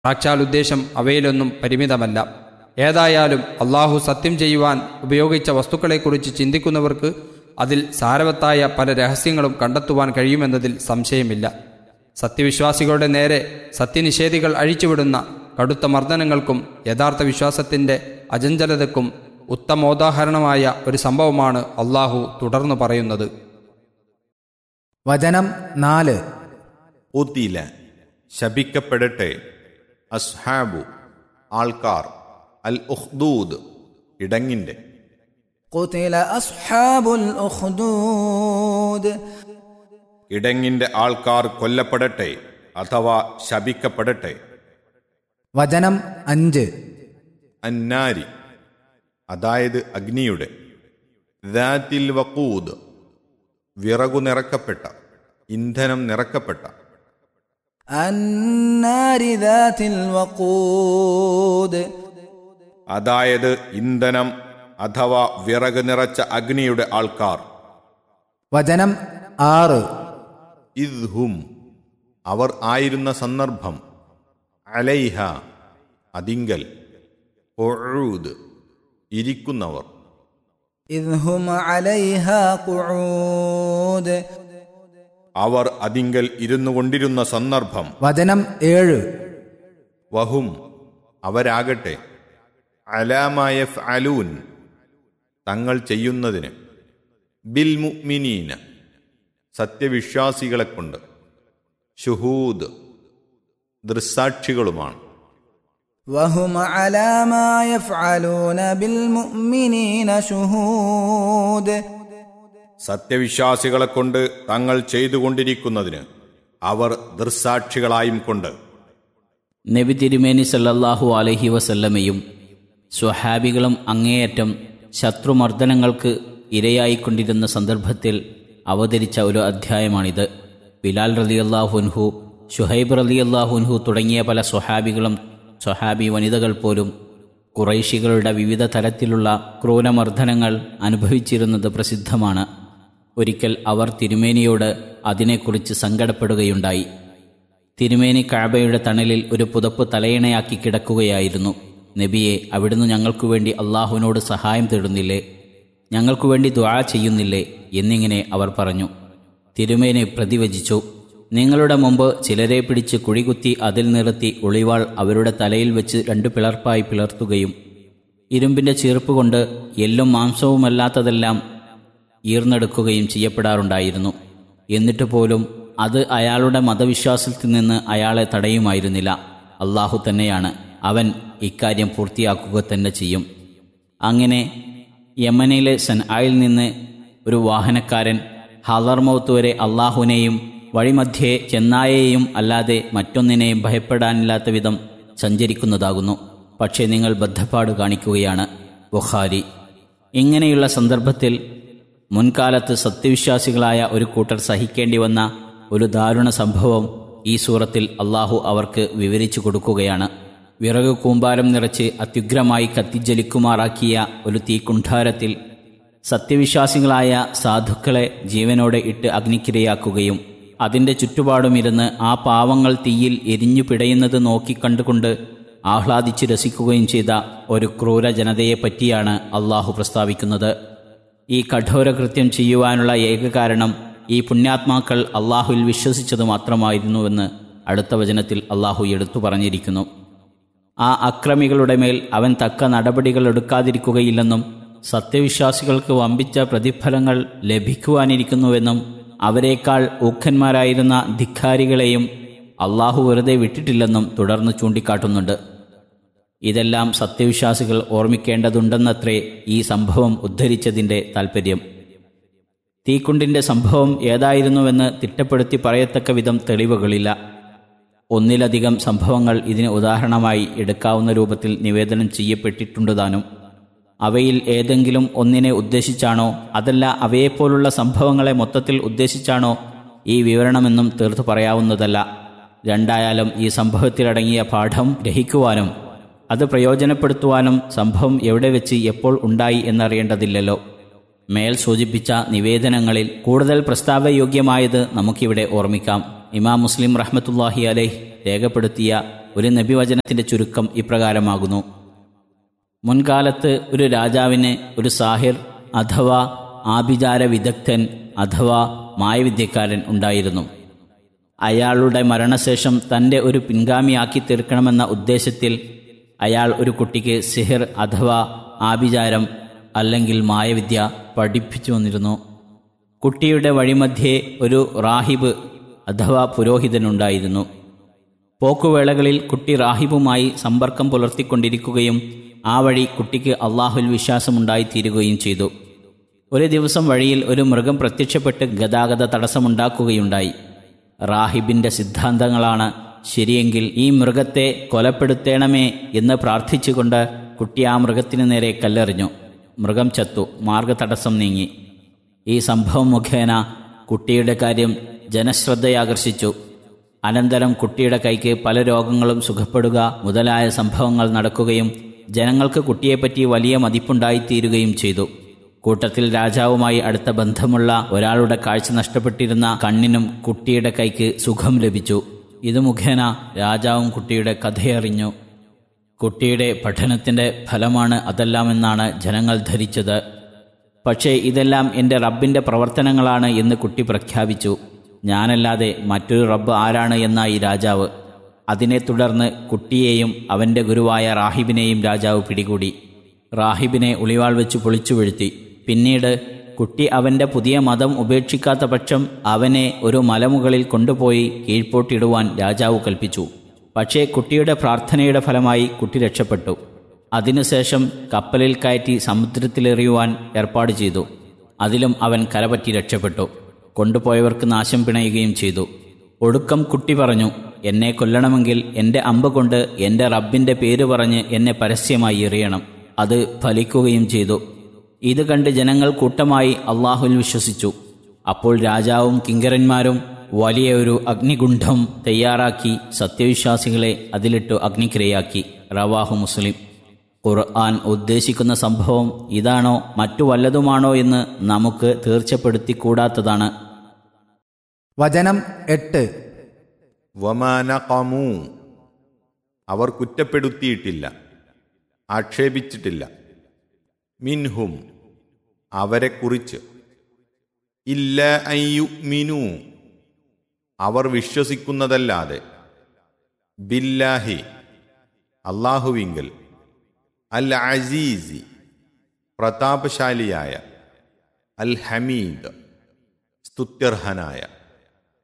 സാക്ഷാൽ ഉദ്ദേശം അവയിലൊന്നും പരിമിതമല്ല ഏതായാലും അള്ളാഹു സത്യം ചെയ്യുവാൻ ഉപയോഗിച്ച വസ്തുക്കളെക്കുറിച്ച് ചിന്തിക്കുന്നവർക്ക് അതിൽ സാരവത്തായ പല രഹസ്യങ്ങളും കണ്ടെത്തുവാൻ കഴിയുമെന്നതിൽ സംശയമില്ല സത്യവിശ്വാസികളുടെ നേരെ സത്യനിഷേധികൾ അഴിച്ചുവിടുന്ന കടുത്ത മർദ്ദനങ്ങൾക്കും യഥാർത്ഥ വിശ്വാസത്തിൻ്റെ അചഞ്ചലതയ്ക്കും ഉത്തമോദാഹരണമായ ഒരു സംഭവമാണ് അള്ളാഹു തുടർന്നു പറയുന്നത് വചനം നാല് ഉത്തില ശപിക്കപ്പെടട്ടെ അസ്ഹാബു ആൾക്കാർ അൽ ഉഹ്ദൂദ് ഇടങ്ങിൻ്റെ قتل أصحاب الأخدود ഇടങ്ങിൻ്റെ ആൾക്കാർ കൊല്ലപ്പെടട്ടെ അഥവാ ശപിക്കപ്പെടട്ടെ വചനം അഞ്ച് അന്നാരി അതായത് അഗ്നിയുടെ ദാത്തിൽ വക്കൂദ് വിറകു നിറക്കപ്പെട്ട ഇന്ധനം നിറക്കപ്പെട്ട النار ذات الوقود അതായത് ഇന്ധനം അഥവാ വിറക് നിറച്ച അഗ്നിയുടെ ആൾക്കാർ വചനം ആറ് ഇദ്ഹും അവർ ആയിരുന്ന സന്ദർഭം അലൈഹ അതിങ്കൽ ഒഴൂദ് ഇരിക്കുന്നവർ إذ هم عليها قعود അവർ അതിങ്കൽ ഇരുന്നു കൊണ്ടിരുന്ന സന്ദർഭം വചനം ഏഴ് വഹും അവരാകട്ടെ അലാമായ അലൂൻ തങ്ങൾ ചെയ്യുന്നതിന് ബിൽ മുഅ്മിനീന സത്യവിശ്വാസികളെ കൊണ്ട് ഷുഹൂദ് ദൃസാക്ഷികളുമാണ് وهم على ما يفعلون بالمؤمنين شهود സത്യവിശ്വാസികളെ കൊണ്ട് തങ്ങൾ ചെയ്തുകൊണ്ടിരിക്കുന്നതിന് അവർ ദൃസാക്ഷികളായും കൊണ്ട് നബി തിരുമേനി സല്ലല്ലാഹു അലൈഹി വസല്ലമയും സ്വഹാബികളും അങ്ങേയറ്റം ശത്രുമർദ്ദനങ്ങൾക്ക് ഇരയായിക്കൊണ്ടിരുന്ന സന്ദർഭത്തിൽ അവതരിച്ച ഒരു അധ്യായമാണിത് ബിലാൽ റലിയല്ലാഹുൻഹു ഷുഹൈബ് റലിയല്ലാഹുൻഹു തുടങ്ങിയ പല സ്വഹാബികളും സ്വഹാബി വനിതകൾ പോലും കുറൈശികളുടെ വിവിധ തരത്തിലുള്ള ക്രൂരമർദ്ദനങ്ങൾ അനുഭവിച്ചിരുന്നത് പ്രസിദ്ധമാണ് ഒരിക്കൽ അവർ തിരുമേനിയോട് അതിനെക്കുറിച്ച് സങ്കടപ്പെടുകയുണ്ടായി തിരുമേനി കാബയുടെ തണലിൽ ഒരു പുതപ്പ് തലയിണയാക്കി കിടക്കുകയായിരുന്നു നബിയെ അവിടുന്ന് ഞങ്ങൾക്കു വേണ്ടി അള്ളാഹുവിനോട് സഹായം തേടുന്നില്ലേ ഞങ്ങൾക്കു വേണ്ടി ദ്വാ ചെയ്യുന്നില്ലേ എന്നിങ്ങനെ അവർ പറഞ്ഞു തിരുമേനി പ്രതിവചിച്ചു നിങ്ങളുടെ മുമ്പ് ചിലരെ പിടിച്ച് കുഴികുത്തി അതിൽ നിർത്തി ഒളിവാൾ അവരുടെ തലയിൽ വെച്ച് രണ്ട് പിളർപ്പായി പിളർത്തുകയും ഇരുമ്പിന്റെ ചീർപ്പ് കൊണ്ട് എല്ലും മാംസവുമല്ലാത്തതെല്ലാം ഈർന്നെടുക്കുകയും ചെയ്യപ്പെടാറുണ്ടായിരുന്നു എന്നിട്ട് പോലും അത് അയാളുടെ മതവിശ്വാസത്തിൽ നിന്ന് അയാളെ തടയുമായിരുന്നില്ല അള്ളാഹു തന്നെയാണ് അവൻ ഇക്കാര്യം പൂർത്തിയാക്കുക തന്നെ ചെയ്യും അങ്ങനെ യമനിലെ സൻആയിൽ നിന്ന് ഒരു വാഹനക്കാരൻ ഹലർമൗത്ത് വരെ അള്ളാഹുവിനെയും വഴിമധ്യേ ചെന്നായെയും അല്ലാതെ മറ്റൊന്നിനെയും ഭയപ്പെടാനില്ലാത്ത വിധം സഞ്ചരിക്കുന്നതാകുന്നു പക്ഷേ നിങ്ങൾ ബദ്ധപ്പാട് കാണിക്കുകയാണ് ബുഖാരി ഇങ്ങനെയുള്ള സന്ദർഭത്തിൽ മുൻകാലത്ത് സത്യവിശ്വാസികളായ ഒരു കൂട്ടർ സഹിക്കേണ്ടി വന്ന ഒരു ദാരുണ സംഭവം ഈ സൂറത്തിൽ അള്ളാഹു അവർക്ക് വിവരിച്ചു കൊടുക്കുകയാണ് വിറക് കൂമ്പാരം നിറച്ച് അത്യുഗ്രമായി കത്തിജ്വലിക്കുമാറാക്കിയ ഒരു തീക്കുണ്ഠാരത്തിൽ സത്യവിശ്വാസികളായ സാധുക്കളെ ജീവനോടെ ഇട്ട് അഗ്നിക്കിരയാക്കുകയും അതിൻ്റെ ചുറ്റുപാടുമിരുന്ന് ആ പാവങ്ങൾ തീയിൽ എരിഞ്ഞു പിടയുന്നത് നോക്കിക്കണ്ടുകൊണ്ട് ആഹ്ലാദിച്ചു രസിക്കുകയും ചെയ്ത ഒരു ക്രൂര ജനതയെ പറ്റിയാണ് അള്ളാഹു പ്രസ്താവിക്കുന്നത് ഈ കഠോരകൃത്യം ചെയ്യുവാനുള്ള ഏക കാരണം ഈ പുണ്യാത്മാക്കൾ അള്ളാഹുവിൽ വിശ്വസിച്ചത് മാത്രമായിരുന്നുവെന്ന് അടുത്ത വചനത്തിൽ അള്ളാഹു എടുത്തു പറഞ്ഞിരിക്കുന്നു ആ അക്രമികളുടെ മേൽ അവൻ തക്ക നടപടികൾ എടുക്കാതിരിക്കുകയില്ലെന്നും സത്യവിശ്വാസികൾക്ക് വമ്പിച്ച പ്രതിഫലങ്ങൾ ലഭിക്കുവാനിരിക്കുന്നുവെന്നും അവരെക്കാൾ ഊഖന്മാരായിരുന്ന ധിക്കാരികളെയും അള്ളാഹു വെറുതെ വിട്ടിട്ടില്ലെന്നും തുടർന്ന് ചൂണ്ടിക്കാട്ടുന്നുണ്ട് ഇതെല്ലാം സത്യവിശ്വാസികൾ ഓർമ്മിക്കേണ്ടതുണ്ടെന്നത്രേ ഈ സംഭവം ഉദ്ധരിച്ചതിൻ്റെ താൽപ്പര്യം തീക്കുണ്ടിൻ്റെ സംഭവം ഏതായിരുന്നുവെന്ന് തിട്ടപ്പെടുത്തി പറയത്തക്ക വിധം തെളിവുകളില്ല ഒന്നിലധികം സംഭവങ്ങൾ ഇതിന് ഉദാഹരണമായി എടുക്കാവുന്ന രൂപത്തിൽ നിവേദനം ചെയ്യപ്പെട്ടിട്ടുണ്ട് താനും അവയിൽ ഏതെങ്കിലും ഒന്നിനെ ഉദ്ദേശിച്ചാണോ അതല്ല അവയെപ്പോലുള്ള സംഭവങ്ങളെ മൊത്തത്തിൽ ഉദ്ദേശിച്ചാണോ ഈ വിവരണമെന്നും തീർത്തു പറയാവുന്നതല്ല രണ്ടായാലും ഈ സംഭവത്തിലടങ്ങിയ പാഠം ഗ്രഹിക്കുവാനും അത് പ്രയോജനപ്പെടുത്തുവാനും സംഭവം എവിടെ വെച്ച് എപ്പോൾ ഉണ്ടായി എന്നറിയേണ്ടതില്ലല്ലോ മേൽ സൂചിപ്പിച്ച നിവേദനങ്ങളിൽ കൂടുതൽ പ്രസ്താവയോഗ്യമായത് നമുക്കിവിടെ ഓർമ്മിക്കാം ഇമാം മുസ്ലിം റഹ്മത്തുല്ലാഹി അലൈഹ് രേഖപ്പെടുത്തിയ ഒരു നബിവചനത്തിന്റെ ചുരുക്കം ഇപ്രകാരമാകുന്നു മുൻകാലത്ത് ഒരു രാജാവിന് ഒരു സാഹിർ അഥവാ ആഭിചാര വിദഗ്ധൻ അഥവാ മായവിദ്യക്കാരൻ ഉണ്ടായിരുന്നു അയാളുടെ മരണശേഷം തൻ്റെ ഒരു പിൻഗാമിയാക്കി തീർക്കണമെന്ന ഉദ്ദേശത്തിൽ അയാൾ ഒരു കുട്ടിക്ക് സിഹിർ അഥവാ ആഭിചാരം അല്ലെങ്കിൽ മായവിദ്യ പഠിപ്പിച്ചു വന്നിരുന്നു കുട്ടിയുടെ വഴിമധ്യേ ഒരു റാഹിബ് അഥവാ പുരോഹിതനുണ്ടായിരുന്നു പോക്കുവേളകളിൽ കുട്ടി റാഹിബുമായി സമ്പർക്കം പുലർത്തിക്കൊണ്ടിരിക്കുകയും ആ വഴി കുട്ടിക്ക് അള്ളാഹുൽ വിശ്വാസമുണ്ടായിത്തീരുകയും ചെയ്തു ഒരു ദിവസം വഴിയിൽ ഒരു മൃഗം പ്രത്യക്ഷപ്പെട്ട് ഗതാഗത തടസ്സമുണ്ടാക്കുകയുണ്ടായി റാഹിബിന്റെ സിദ്ധാന്തങ്ങളാണ് ശരിയെങ്കിൽ ഈ മൃഗത്തെ കൊലപ്പെടുത്തേണമേ എന്ന് പ്രാർത്ഥിച്ചുകൊണ്ട് കുട്ടി ആ മൃഗത്തിനു നേരെ കല്ലെറിഞ്ഞു മൃഗം ചത്തു മാർഗതടസ്സം നീങ്ങി ഈ സംഭവം മുഖേന കുട്ടിയുടെ കാര്യം ജനശ്രദ്ധയാകർഷിച്ചു അനന്തരം കുട്ടിയുടെ കൈക്ക് പല രോഗങ്ങളും സുഖപ്പെടുക മുതലായ സംഭവങ്ങൾ നടക്കുകയും ജനങ്ങൾക്ക് കുട്ടിയെപ്പറ്റി വലിയ മതിപ്പുണ്ടായിത്തീരുകയും ചെയ്തു കൂട്ടത്തിൽ രാജാവുമായി അടുത്ത ബന്ധമുള്ള ഒരാളുടെ കാഴ്ച നഷ്ടപ്പെട്ടിരുന്ന കണ്ണിനും കുട്ടിയുടെ കൈക്ക് സുഖം ലഭിച്ചു ഇത് മുഖേന രാജാവും കുട്ടിയുടെ കഥയറിഞ്ഞു കുട്ടിയുടെ പഠനത്തിന്റെ ഫലമാണ് അതെല്ലാമെന്നാണ് ജനങ്ങൾ ധരിച്ചത് പക്ഷേ ഇതെല്ലാം എൻ്റെ റബ്ബിൻ്റെ പ്രവർത്തനങ്ങളാണ് എന്ന് കുട്ടി പ്രഖ്യാപിച്ചു ഞാനല്ലാതെ മറ്റൊരു റബ്ബ് ആരാണ് എന്നായി രാജാവ് അതിനെ തുടർന്ന് കുട്ടിയെയും അവൻ്റെ ഗുരുവായ റാഹിബിനെയും രാജാവ് പിടികൂടി റാഹിബിനെ ഉളിവാൾ വെച്ച് പൊളിച്ചു വീഴ്ത്തി പിന്നീട് കുട്ടി അവൻ്റെ പുതിയ മതം ഉപേക്ഷിക്കാത്ത പക്ഷം അവനെ ഒരു മലമുകളിൽ കൊണ്ടുപോയി കീഴ്പോട്ടിടുവാൻ രാജാവ് കൽപ്പിച്ചു പക്ഷേ കുട്ടിയുടെ പ്രാർത്ഥനയുടെ ഫലമായി കുട്ടി രക്ഷപ്പെട്ടു അതിനുശേഷം കപ്പലിൽ കയറ്റി സമുദ്രത്തിലെറിയുവാൻ ഏർപ്പാട് ചെയ്തു അതിലും അവൻ കരപറ്റി രക്ഷപ്പെട്ടു കൊണ്ടുപോയവർക്ക് നാശം പിണയുകയും ചെയ്തു ഒടുക്കം കുട്ടി പറഞ്ഞു എന്നെ കൊല്ലണമെങ്കിൽ എൻ്റെ അമ്പ് കൊണ്ട് എൻ്റെ റബ്ബിൻ്റെ പേര് പറഞ്ഞ് എന്നെ പരസ്യമായി എറിയണം അത് ഫലിക്കുകയും ചെയ്തു ഇത് കണ്ട് ജനങ്ങൾ കൂട്ടമായി അള്ളാഹുൽ വിശ്വസിച്ചു അപ്പോൾ രാജാവും കിങ്കരന്മാരും വലിയ ഒരു അഗ്നികുണ്ഠം തയ്യാറാക്കി സത്യവിശ്വാസികളെ അതിലിട്ടു അഗ്നിക്കിരയാക്കി റവാഹു മുസ്ലിം ഖുർആൻ ഉദ്ദേശിക്കുന്ന സംഭവം ഇതാണോ മറ്റു വല്ലതുമാണോ എന്ന് നമുക്ക് തീർച്ചപ്പെടുത്തിക്കൂടാത്തതാണ് വചനം എട്ട് വമാനകമൂ അവർ കുറ്റപ്പെടുത്തിയിട്ടില്ല ആക്ഷേപിച്ചിട്ടില്ല മിൻഹും അവരെക്കുറിച്ച് ഇല്ല അയ്യു മിനു അവർ വിശ്വസിക്കുന്നതല്ലാതെ ബില്ലാഹി അള്ളാഹുവിങ്കൽ അൽ അസീസി പ്രതാപശാലിയായ അൽ ഹമീദ് സ്തുത്യർഹനായ